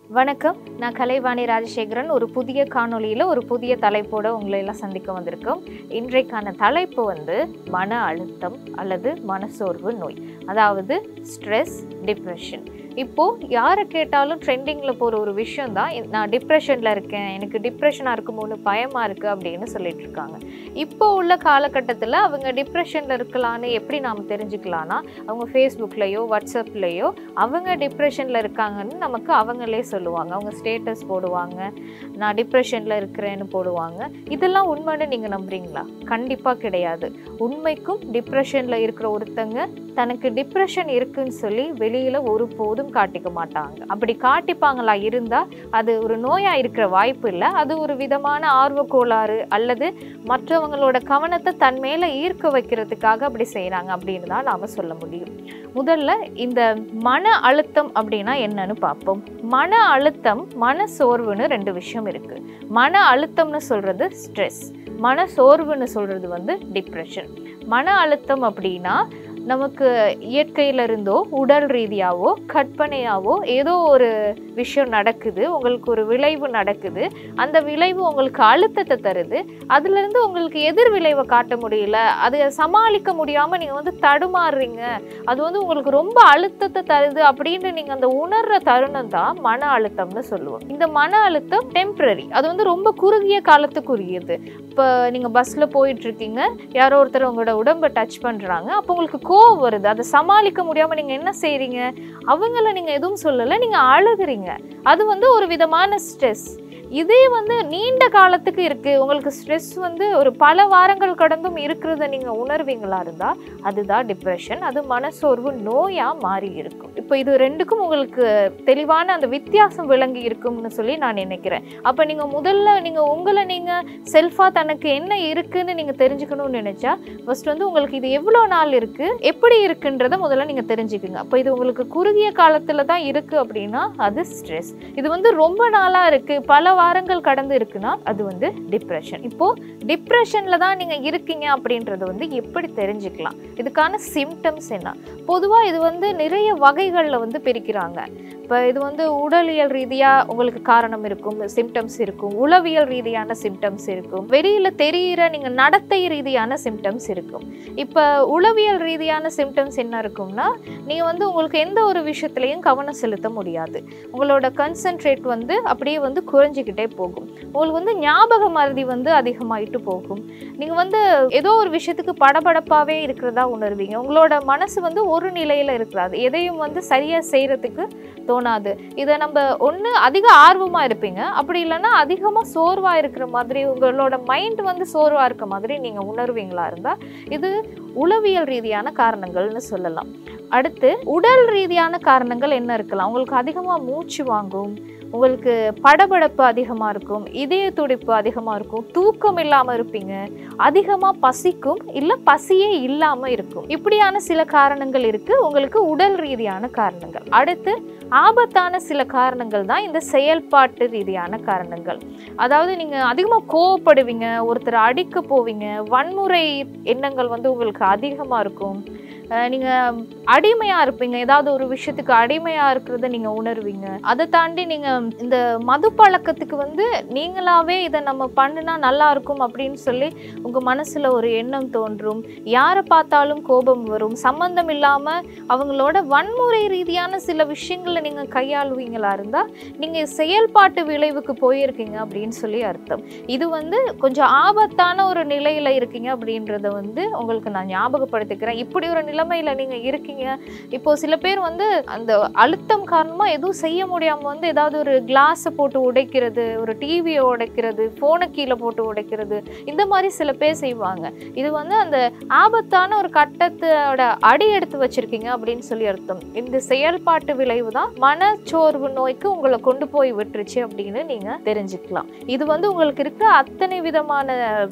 வணக்கம் நான் கலைவாணி ராஜசேகரன் ஒரு புதிய காணொளியில் ஒரு புதிய தலைப்போட உங்களை எல்லாம் சந்திக்க வந்திருக்கோம் இன்றைக்கான தலைப்பு வந்து மன அழுத்தம் அல்லது மனசோர்வு நோய் அதாவது ஸ்ட்ரெஸ் டிப்ரெஷன் இப்போது யாரை கேட்டாலும் ட்ரெண்டிங்கில் போகிற ஒரு விஷயம் தான் நான் டிப்ரெஷனில் இருக்கேன் எனக்கு டிப்ரெஷனாக இருக்குமோன்னு பயமாக இருக்குது அப்படின்னு சொல்லிட்டு இருக்காங்க இப்போ உள்ள காலகட்டத்தில் அவங்க டிப்ரெஷனில் இருக்கலான்னு எப்படி நாம் தெரிஞ்சுக்கலான்னா அவங்க ஃபேஸ்புக்லேயோ வாட்ஸ்அப்லேயோ அவங்க டிப்ரெஷனில் இருக்காங்கன்னு நமக்கு அவங்களே சொல்லுவாங்க அவங்க ஸ்டேட்டஸ் போடுவாங்க நான் டிப்ரெஷனில் இருக்கிறேன்னு போடுவாங்க இதெல்லாம் உண்மைன்னு நீங்கள் நம்புறீங்களா கண்டிப்பாக கிடையாது உண்மைக்கும் டிப்ரெஷனில் இருக்கிற ஒருத்தங்க தனக்கு டிப்ரெஷன் இருக்குன்னு சொல்லி வெளியில் ஒருபோதும் காட்டிக்க மாட்டாங்க அப்படி காட்டிப்பாங்களா இருந்தால் அது ஒரு நோயாக இருக்கிற வாய்ப்பு இல்லை அது ஒரு விதமான ஆர்வக் கோளாறு அல்லது மற்றவங்களோட கவனத்தை தன் மேலே ஈர்க்க வைக்கிறதுக்காக அப்படி செய்கிறாங்க அப்படின்னு தான் நாம் சொல்ல முடியும் முதல்ல இந்த மன அழுத்தம் அப்படின்னா என்னன்னு பார்ப்போம் மன அழுத்தம் மன சோர்வுன்னு ரெண்டு விஷயம் இருக்கு மன அழுத்தம்னு சொல்றது ஸ்ட்ரெஸ் மன சோர்வுன்னு சொல்றது வந்து டிப்ரெஷன் மன அழுத்தம் அப்படின்னா நமக்கு இயற்கையில இருந்தோ உடல் ரீதியாவோ கற்பனையாவோ ஏதோ ஒரு விஷயம் நடக்குது உங்களுக்கு ஒரு விளைவு நடக்குது அந்த விளைவு உங்களுக்கு அழுத்தத்தை தருது அதுலேருந்து உங்களுக்கு எதிர் விளைவை காட்ட முடியல அதை சமாளிக்க முடியாமல் நீங்கள் வந்து தடுமாறுறீங்க அது வந்து உங்களுக்கு ரொம்ப அழுத்தத்தை தருது அப்படின்னு நீங்கள் அந்த உணர்ற தருணம் தான் மன அழுத்தம்னு சொல்லுவோம் இந்த மன அழுத்தம் டெம்ப்ரரி அது வந்து ரொம்ப குறுகிய காலத்துக்குரியது இப்போ நீங்கள் பஸ்ஸில் போயிட்டு இருக்கீங்க யாரோ ஒருத்தர் உங்களோட உடம்பை டச் பண்ணுறாங்க அப்போ உங்களுக்கு கோவம் வருது அதை சமாளிக்க முடியாமல் நீங்கள் என்ன செய்கிறீங்க அவங்கள நீங்கள் எதுவும் சொல்லலை நீங்கள் அழுகுறீங்க அது வந்து ஒரு விதமான ஸ்ட்ரெஸ் இதே வந்து நீண்ட காலத்துக்கு இருக்கு உங்களுக்கு ஸ்ட்ரெஸ் வந்து ஒரு பல வாரங்கள் கடந்தும் இருக்கிறத நீங்க உணர்வீங்களா இருந்தா அதுதான் டிப்ரெஷன் அது மனசோர்வு நோயா மாறி இருக்கும் இப்போ இது ரெண்டுக்கும் உங்களுக்கு தெளிவான அந்த வித்தியாசம் விளங்கி இருக்கும்னு சொல்லி நான் நினைக்கிறேன் அப்ப நீங்க முதல்ல நீங்க உங்களை நீங்க செல்ஃபா தனக்கு என்ன இருக்குன்னு நீங்க தெரிஞ்சுக்கணும்னு நினைச்சா ஃபர்ஸ்ட் வந்து உங்களுக்கு இது எவ்வளோ நாள் இருக்கு எப்படி இருக்குன்றத முதல்ல நீங்க தெரிஞ்சுக்குங்க அப்போ இது உங்களுக்கு குறுகிய காலத்துல தான் இருக்கு அப்படின்னா அது ஸ்ட்ரெஸ் இது வந்து ரொம்ப நாளா இருக்கு பல வாரங்கள் கடந்து இருக்குன்னா அது வந்து டிப்ரெஷன் இப்போ டிப்ரெஷன்ல தான் நீங்க இருக்கீங்க அப்படின்றது வந்து எப்படி தெரிஞ்சுக்கலாம் இதுக்கான சிம்டம்ஸ் என்ன பொதுவா இது வந்து நிறைய வகைகள்ல வந்து பிரிக்கிறாங்க இப்போ இது வந்து உடலியல் ரீதியாக உங்களுக்கு காரணம் இருக்கும் சிம்டம்ஸ் இருக்கும் உளவியல் ரீதியான சிம்டம்ஸ் இருக்கும் வெளியில் தெரிகிற நீங்கள் நடத்தை ரீதியான சிம்டம்ஸ் இருக்கும் இப்போ உளவியல் ரீதியான சிம்டம்ஸ் என்ன இருக்கும்னா நீங்கள் வந்து உங்களுக்கு எந்த ஒரு விஷயத்துலையும் கவனம் செலுத்த முடியாது உங்களோட கன்சன்ட்ரேட் வந்து அப்படியே வந்து குறைஞ்சிக்கிட்டே போகும் உங்களுக்கு வந்து ஞாபக மருதி வந்து அதிகமாயிட்டு போகும் நீங்கள் வந்து ஏதோ ஒரு விஷயத்துக்கு படபடப்பாகவே இருக்கிறதா உணர்வீங்க உங்களோட மனசு வந்து ஒரு நிலையில் இருக்கிறாது எதையும் வந்து சரியாக செய்கிறதுக்கு தோணாது இதை நம்ம ஒன்று அதிக ஆர்வமாக இருப்பீங்க அப்படி இல்லைன்னா அதிகமாக சோர்வாக இருக்கிற மாதிரி உங்களோட மைண்ட் வந்து சோர்வாக இருக்க மாதிரி நீங்கள் உணர்வீங்களா இருந்தால் இது உளவியல் ரீதியான காரணங்கள்னு சொல்லலாம் அடுத்து உடல் ரீதியான காரணங்கள் என்ன இருக்கலாம் உங்களுக்கு அதிகமாக மூச்சு வாங்கும் உங்களுக்கு படபடப்பு அதிகமாக இருக்கும் இதய துடிப்பு அதிகமாக இருக்கும் தூக்கம் இல்லாமல் இருப்பீங்க அதிகமாக பசிக்கும் இல்லை பசியே இல்லாமல் இருக்கும் இப்படியான சில காரணங்கள் இருக்குது உங்களுக்கு உடல் ரீதியான காரணங்கள் அடுத்து ஆபத்தான சில காரணங்கள் தான் இந்த செயல்பாட்டு ரீதியான காரணங்கள் அதாவது நீங்கள் அதிகமாக கோவப்படுவீங்க ஒருத்தர் அடிக்க போவீங்க வன்முறை எண்ணங்கள் வந்து உங்களுக்கு அதிகமாக இருக்கும் நீங்கள் அடிமையாக இருப்பீங்க ஏதாவது ஒரு விஷயத்துக்கு அடிமையாக இருக்கிறத நீங்கள் உணர்வீங்க அதை தாண்டி நீங்கள் இந்த மது பழக்கத்துக்கு வந்து நீங்களாவே இதை நம்ம பண்ணுனா நல்லா இருக்கும் அப்படின்னு சொல்லி உங்கள் மனசில் ஒரு எண்ணம் தோன்றும் யாரை பார்த்தாலும் கோபம் வரும் சம்மந்தம் இல்லாமல் அவங்களோட வன்முறை ரீதியான சில விஷயங்களை நீங்கள் கையாளுவீங்களா இருந்தால் நீங்கள் செயல்பாட்டு விளைவுக்கு போயிருக்கீங்க அப்படின்னு சொல்லி அர்த்தம் இது வந்து கொஞ்சம் ஆபத்தான ஒரு நிலையில் இருக்கீங்க அப்படின்றத வந்து உங்களுக்கு நான் ஞாபகப்படுத்திக்கிறேன் இப்படி ஒரு நிலைமையில நீங்க இருக்கீங்க இப்போ சில பேர் வந்து அந்த அழுத்தம் காரணமா எதுவும் செய்ய முடியாம வந்து ஏதாவது ஒரு கிளாஸை போட்டு உடைக்கிறது ஒரு டிவியை உடைக்கிறது ஃபோனை கீழே போட்டு உடைக்கிறது இந்த மாதிரி சில பேர் செய்வாங்க இது வந்து அந்த ஆபத்தான ஒரு கட்டத்தோட அடி எடுத்து வச்சிருக்கீங்க அப்படின்னு சொல்லி அர்த்தம் இந்த செயல்பாட்டு விளைவு தான் மனச்சோர்வு நோய்க்கு உங்களை கொண்டு போய் விட்டுருச்சு அப்படின்னு நீங்க தெரிஞ்சுக்கலாம் இது வந்து உங்களுக்கு இருக்க அத்தனை விதமான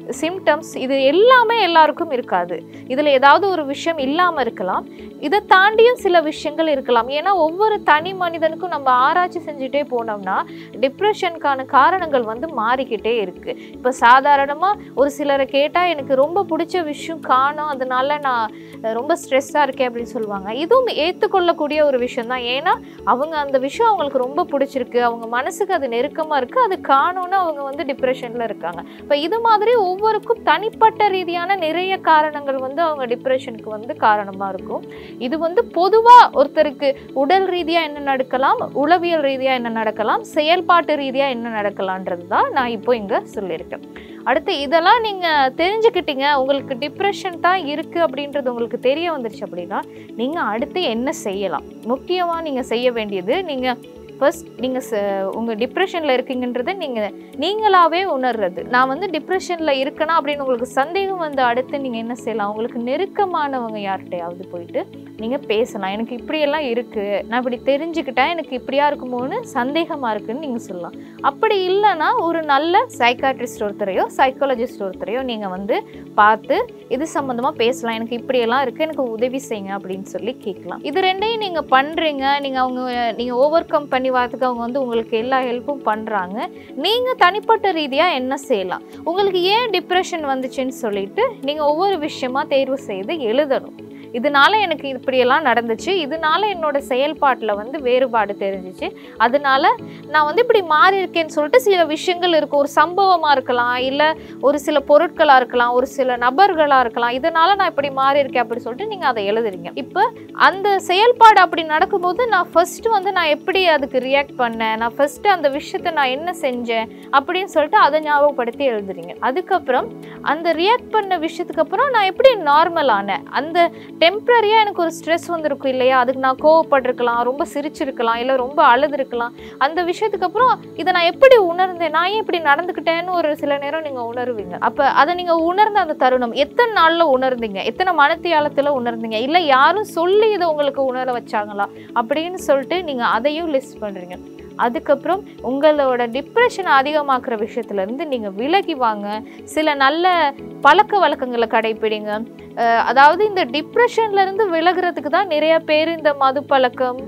சிம்டம்ஸ் இது எல்லாமே எல்லாருக்கும் இருக்காது இதில் ஏதாவது ஒரு விஷயம் இல்லாமல் இருக்கலாம் இதை தாண்டியும் சில விஷயங்கள் இருக்கலாம் ஏன்னா ஒவ்வொரு தனி மனிதனுக்கும் நம்ம ஆராய்ச்சி செஞ்சுட்டே போனோம்னா டிப்ரெஷனுக்கான காரணங்கள் வந்து மாறிக்கிட்டே இருக்கு இப்போ சாதாரணமாக ஒரு சிலரை கேட்டால் எனக்கு ரொம்ப பிடிச்ச விஷயம் காணும் அதனால நான் அஹ், ரொம்ப ஸ்ட்ரெஸ்ஸாக இருக்கேன் அப்படின்னு சொல்லுவாங்க இதுவும் ஏற்றுக்கொள்ளக்கூடிய ஒரு விஷயம் தான் ஏன்னா அவங்க அந்த விஷயம் அவங்களுக்கு ரொம்ப பிடிச்சிருக்கு அவங்க மனசுக்கு அது நெருக்கமாக இருக்குது அது காணும்னு அவங்க வந்து டிப்ரெஷனில் இருக்காங்க இப்போ இது மாதிரி ஒவ்வொருக்கும் தனிப்பட்ட ரீதியான நிறைய காரணங்கள் வந்து அவங்க டிப்ரெஷனுக்கு வந்து காரணமாக இருக்கும் இது வந்து பொதுவாக ஒருத்தருக்கு உடல் ரீதியாக என்ன நடக்கலாம் உளவியல் ரீதியாக என்ன நடக்கலாம் செயல்பாட்டு ரீதியாக என்ன நடக்கலான்றது தான் நான் இப்போ இங்கே சொல்லியிருக்கேன் அடுத்து இதெல்லாம் நீங்கள் தெரிஞ்சுக்கிட்டீங்க உங்களுக்கு டிப்ரெஷன் தான் இருக்குது அப்படின்றது உங்களுக்கு தெரிய வந்துருச்சு அப்படின்னா நீங்கள் அடுத்து என்ன செய்யலாம் முக்கியமாக நீங்கள் செய்ய வேண்டியது நீங்கள் ஃபர்ஸ்ட் நீங்கள் ச உங்கள் டிப்ரெஷனில் இருக்கீங்கன்றதை நீங்கள் நீங்களாகவே உணர்றது நான் வந்து டிப்ரெஷனில் இருக்கேனா அப்படின்னு உங்களுக்கு சந்தேகம் வந்து அடுத்து நீங்கள் என்ன செய்யலாம் உங்களுக்கு நெருக்கமானவங்க யார்கிட்டயாவது போயிட்டு நீங்கள் பேசலாம் எனக்கு இப்படியெல்லாம் இருக்குது நான் இப்படி தெரிஞ்சுக்கிட்டேன் எனக்கு இப்படியா இருக்குமோன்னு சந்தேகமாக இருக்குன்னு நீங்கள் சொல்லலாம் அப்படி இல்லைன்னா ஒரு நல்ல சைக்காட்ரிஸ்ட் ஒருத்தரையோ சைக்காலஜிஸ்ட் ஒருத்தரையோ நீங்கள் வந்து பார்த்து இது சம்மந்தமாக பேசலாம் எனக்கு இப்படியெல்லாம் இருக்குது எனக்கு உதவி செய்யுங்க அப்படின்னு சொல்லி கேட்கலாம் இது ரெண்டையும் நீங்கள் பண்ணுறீங்க நீங்கள் அவங்க நீங்கள் ஓவர் கம் பண்ணி வரதுக்கு அவங்க வந்து உங்களுக்கு எல்லா ஹெல்ப்பும் பண்ணுறாங்க நீங்கள் தனிப்பட்ட ரீதியாக என்ன செய்யலாம் உங்களுக்கு ஏன் டிப்ரெஷன் வந்துச்சுன்னு சொல்லிட்டு நீங்கள் ஒவ்வொரு விஷயமா தேர்வு செய்து எழுதணும் இதனால எனக்கு இப்படியெல்லாம் நடந்துச்சு இதனால என்னோட செயல்பாட்டில் வந்து வேறுபாடு தெரிஞ்சிச்சு அதனால நான் வந்து இப்படி மாறி இருக்கேன்னு சொல்லிட்டு சில விஷயங்கள் இருக்கும் ஒரு சம்பவமாக இருக்கலாம் இல்லை ஒரு சில பொருட்களாக இருக்கலாம் ஒரு சில நபர்களாக இருக்கலாம் இதனால நான் இப்படி மாறி இருக்கேன் அப்படி சொல்லிட்டு நீங்கள் அதை எழுதுறீங்க இப்போ அந்த செயல்பாடு அப்படி நடக்கும்போது நான் ஃபர்ஸ்ட் வந்து நான் எப்படி அதுக்கு ரியாக்ட் பண்ணேன் நான் ஃபர்ஸ்ட் அந்த விஷயத்தை நான் என்ன செஞ்சேன் அப்படின்னு சொல்லிட்டு அதை ஞாபகப்படுத்தி எழுதுறீங்க அதுக்கப்புறம் அந்த ரியாக்ட் பண்ண விஷயத்துக்கு அப்புறம் நான் எப்படி நார்மல் ஆனேன் அந்த டெம்ப்ரரியாக எனக்கு ஒரு ஸ்ட்ரெஸ் வந்திருக்கும் இல்லையா அதுக்கு நான் கோவப்பட்டிருக்கலாம் ரொம்ப சிரிச்சிருக்கலாம் இல்லை ரொம்ப அழுதுருக்கலாம் அந்த விஷயத்துக்கு அப்புறம் இதை நான் எப்படி உணர்ந்தேன் நான் ஏன் இப்படி நடந்துக்கிட்டேன்னு ஒரு சில நேரம் நீங்கள் உணருவீங்க அப்போ அதை நீங்கள் உணர்ந்த அந்த தருணம் எத்தனை நாளில் உணர்ந்தீங்க எத்தனை மனத்தியாலத்தில் உணர்ந்தீங்க இல்லை யாரும் சொல்லி இதை உங்களுக்கு உணர வச்சாங்களா அப்படின்னு சொல்லிட்டு நீங்கள் அதையும் லிஸ்ட் பண்ணுறீங்க அதுக்கப்புறம் உங்களோட டிப்ரெஷன் அதிகமாக்குற விஷயத்துலேருந்து நீங்கள் விலகி வாங்க சில நல்ல பழக்க வழக்கங்களை கடைப்பிடிங்க அஹ் அதாவது இந்த டிப்ரெஷன்லேருந்து விலகுறதுக்கு தான் நிறைய பேர் இந்த மது பழக்கம்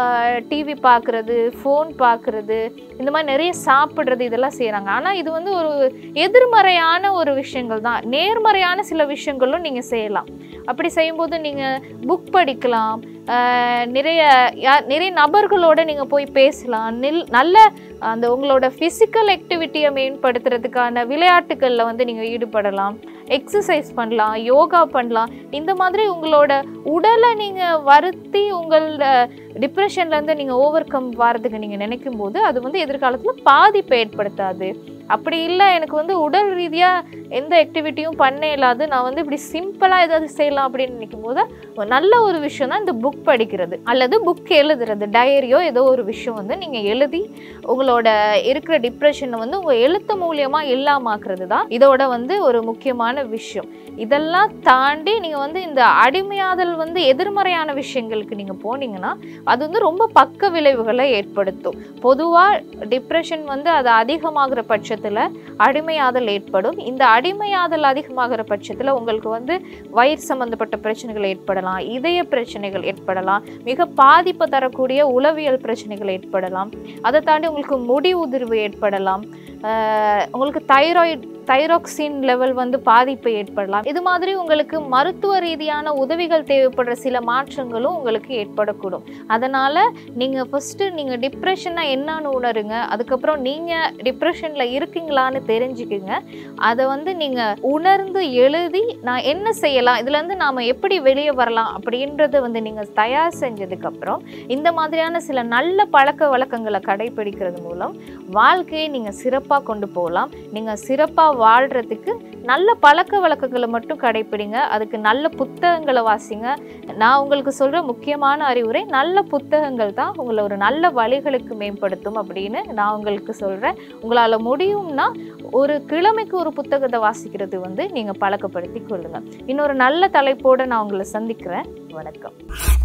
டிவி பார்க்குறது ஃபோன் பார்க்குறது இந்த மாதிரி நிறைய சாப்பிட்றது இதெல்லாம் செய்கிறாங்க ஆனால் இது வந்து ஒரு எதிர்மறையான ஒரு விஷயங்கள் தான் நேர்மறையான சில விஷயங்களும் நீங்கள் செய்யலாம் அப்படி செய்யும்போது நீங்கள் புக் படிக்கலாம் அஹ் நிறைய யா- நிறைய நபர்களோட நீங்கள் போய் பேசலாம் நில் நல்ல அந்த உங்களோட ஃபிசிக்கல் ஆக்டிவிட்டியை மேம்படுத்துறதுக்கான விளையாட்டுகளில் வந்து நீங்கள் ஈடுபடலாம் எக்ஸசைஸ் பண்ணலாம் யோகா பண்ணலாம் இந்த மாதிரி உங்களோட உடலை நீங்கள் வருத்தி உங்களோட டிப்ரெஷன்லேருந்து நீங்கள் ஓவர் கம் வரதுக்கு நீங்கள் நினைக்கும் போது அது வந்து எதிர்காலத்தில் பாதிப்பை ஏற்படுத்தாது அப்படி இல்லை எனக்கு வந்து உடல் ரீதியாக எந்த ஆக்டிவிட்டியும் பண்ண இல்லாது நான் வந்து இப்படி சிம்பிளாக ஏதாவது செய்யலாம் அப்படின்னு நினைக்கும் போது ஒரு நல்ல ஒரு விஷயம் தான் இந்த புக் படிக்கிறது அல்லது புக் எழுதுறது டயரியோ ஏதோ ஒரு விஷயம் வந்து நீங்கள் எழுதி உங்களோட இருக்கிற டிப்ரெஷனை வந்து உங்கள் எழுத்து மூலியமாக இல்லாமாக்குறது தான் இதோட வந்து ஒரு முக்கியமான விஷயம் இதெல்லாம் தாண்டி நீங்கள் வந்து இந்த அடிமையாதல் வந்து எதிர்மறையான விஷயங்களுக்கு நீங்கள் போனீங்கன்னா அது வந்து ரொம்ப பக்க விளைவுகளை ஏற்படுத்தும் பொதுவாக டிப்ரெஷன் வந்து அது அதிகமாகிற பட்சத்தில் அடிமையாதல் ஏற்படும் இந்த அடிமையாதல் அதிகமாகிற பட்சத்தில் உங்களுக்கு வந்து வயிறு சம்பந்தப்பட்ட பிரச்சனைகள் ஏற்படலாம் இதய பிரச்சனைகள் ஏற்படலாம் மிக பாதிப்பு தரக்கூடிய உளவியல் பிரச்சனைகள் ஏற்படலாம் அதை தாண்டி உங்களுக்கு முடி உதிர்வு ஏற்படலாம் ஆஹ் உங்களுக்கு தைராய்டு தைராக்சின் லெவல் வந்து பாதிப்பு ஏற்படலாம் இது மாதிரி உங்களுக்கு மருத்துவ ரீதியான உதவிகள் தேவைப்படுற சில மாற்றங்களும் உங்களுக்கு ஏற்படக்கூடும் அதனால் நீங்கள் ஃபஸ்ட்டு நீங்கள் டிப்ரெஷனாக என்னன்னு உணருங்க அதுக்கப்புறம் நீங்கள் டிப்ரெஷனில் இருக்கீங்களான்னு தெரிஞ்சுக்குங்க அதை வந்து நீங்கள் உணர்ந்து எழுதி நான் என்ன செய்யலாம் இதுலேருந்து நாம் எப்படி வெளியே வரலாம் அப்படின்றத வந்து நீங்கள் தயார் செஞ்சதுக்கப்புறம் இந்த மாதிரியான சில நல்ல பழக்க வழக்கங்களை கடைபிடிக்கிறது மூலம் வாழ்க்கையை நீங்கள் சிறப்பாக கொண்டு போகலாம் நீங்கள் சிறப்பாக வாழ்கிறதுக்கு நல்ல பழக்க வழக்கங்களை மட்டும் கடைப்பிடிங்க அதுக்கு நல்ல புத்தகங்களை வாசிங்க நான் உங்களுக்கு சொல்கிற முக்கியமான அறிவுரை நல்ல புத்தகங்கள் தான் உங்களை ஒரு நல்ல வழிகளுக்கு மேம்படுத்தும் அப்படின்னு நான் உங்களுக்கு சொல்கிறேன் உங்களால் முடியும்னா ஒரு கிழமைக்கு ஒரு புத்தகத்தை வாசிக்கிறது வந்து நீங்கள் பழக்கப்படுத்தி கொள்ளுங்கள் இன்னொரு நல்ல தலைப்போடு நான் உங்களை சந்திக்கிறேன் வணக்கம்